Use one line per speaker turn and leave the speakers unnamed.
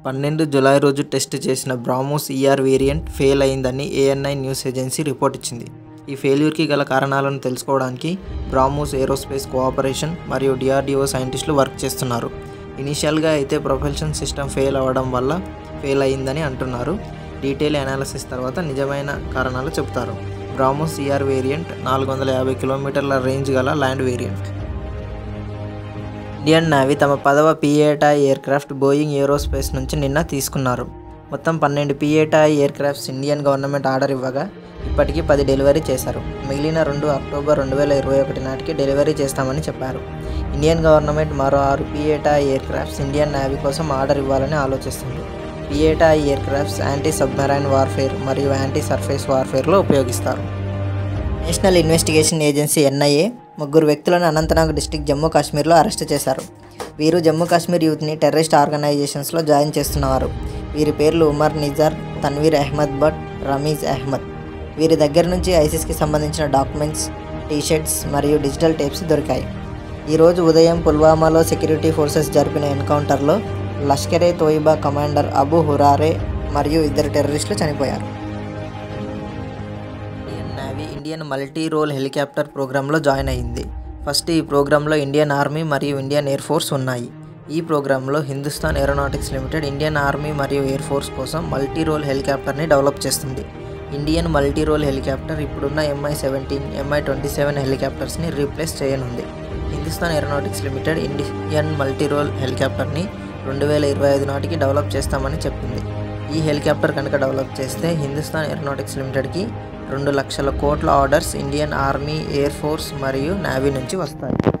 పన్నెండు జులై రోజు టెస్ట్ చేసిన బ్రామోస్ ఈఆర్ వేరియంట్ ఫెయిల్ అయిందని ఏఎన్ఐ న్యూస్ ఏజెన్సీ రిపోర్ట్ ఇచ్చింది ఈ ఫెయిల్యూర్కి గల కారణాలను తెలుసుకోవడానికి బ్రామోస్ ఏరోస్పేస్ కోఆపరేషన్ మరియు డిఆర్డిఓ సైంటిస్టులు వర్క్ చేస్తున్నారు ఇనీషియల్గా అయితే ప్రొపల్షన్ సిస్టమ్ ఫెయిల్ అవ్వడం వల్ల ఫెయిల్ అయిందని అంటున్నారు డీటెయిల్ అనాలిసిస్ తర్వాత నిజమైన కారణాలు చెప్తారు బ్రామోస్ ఈఆర్ వేరియంట్ నాలుగు వందల యాభై కిలోమీటర్ల రేంజ్ గల ల్యాండ్ వేరియంట్ ఇండియన్ నేవీ తమ పదవ పిఏటా ఎయిర్క్రాఫ్ట్ బోయింగ్ ఏరోస్పేస్ నుంచి నిన్న తీసుకున్నారు మొత్తం పన్నెండు P eight aircrafts Indian government order ఇవ్వగా ఇప్పటికీ పది డెలివరీ చేశారు మిగిలిన రెండు అక్టోబర్ రెండు వేల ఇరవై ఒకటి నాటికి డెలివరీ చేస్తామని చెప్పారు ఇండియన్ గవర్నమెంట్ మరో ఆరు పిఏటా ఎయిర్క్రాఫ్ట్స్ ఇండియన్ నేవీ కోసం ఆర్డర్ ఇవ్వాలని ఆలోచిస్తుంది P eight aircrafts anti submarine warfare మరియు యాంటీ సర్ఫేస్ వార్ఫేర్లో ఉపయోగిస్తారు నేషనల్ ఇన్వెస్టిగేషన్ ఏజెన్సీ ఎన్ఐఏ ముగ్గురు వ్యక్తులను అనంతనాగ్ డిస్టిక్ జమ్మూ కాశ్మీర్లో అరెస్ట్ చేశారు వీరు జమ్మూ కాశ్మీర్ యూత్ని టెర్రరిస్ట్ ఆర్గనైజేషన్స్లో జాయిన్ చేస్తున్నవారు వీరి పేర్లు ఉమర్ నిజార్ తన్వీర్ అహ్మద్ భట్ రమీజ్ అహ్మద్ వీరి దగ్గర నుంచి ఐసిస్కి సంబంధించిన డాక్యుమెంట్స్ టీషర్ట్స్ మరియు డిజిటల్ టేప్స్ దొరికాయి ఈరోజు ఉదయం పుల్వామాలో సెక్యూరిటీ ఫోర్సెస్ జరిపిన ఎన్కౌంటర్లో లష్కరే తోయిబా కమాండర్ అబు హురారే మరియు ఇద్దరు టెర్రరిస్టులు చనిపోయారు Indian navy Indian multi role helicopter ప్రోగ్రాంలో జాయిన్ అయింది ఫస్ట్ ఈ ప్రోగ్రాంలో ఇండియన్ ఆర్మీ మరియు ఇండియన్ ఎయిర్ ఫోర్స్ ఉన్నాయి ఈ ప్రోగ్రాంలో Hindustan aeronautics limited Indian army మరియు ఎయిర్ ఫోర్స్ కోసం మల్టీ రోల్ హెలికాప్టర్ని డెవలప్ చేస్తుంది ఇండియన్ మల్టీ రోల్ హెలికాప్టర్ ఇప్పుడున్న MI seventeen MI twenty seven హెలికాప్టర్స్ని రీప్లేస్ చేయనుంది Hindustan aeronautics limited Indian multi role హెలికాప్టర్ని రెండు వేల ఇరవై ఐదు నాటికి డెవలప్ చేస్తామని చెప్పింది ఈ హెలికాప్టర్ కనుక డెవలప్ చేస్తే హిందుస్థాన్ ఏరోనాటిక్స్ లిమిటెడ్కి రెండు లక్షల కోట్ల orders Indian army air force మరియు నేవీ నుంచి వస్తాయి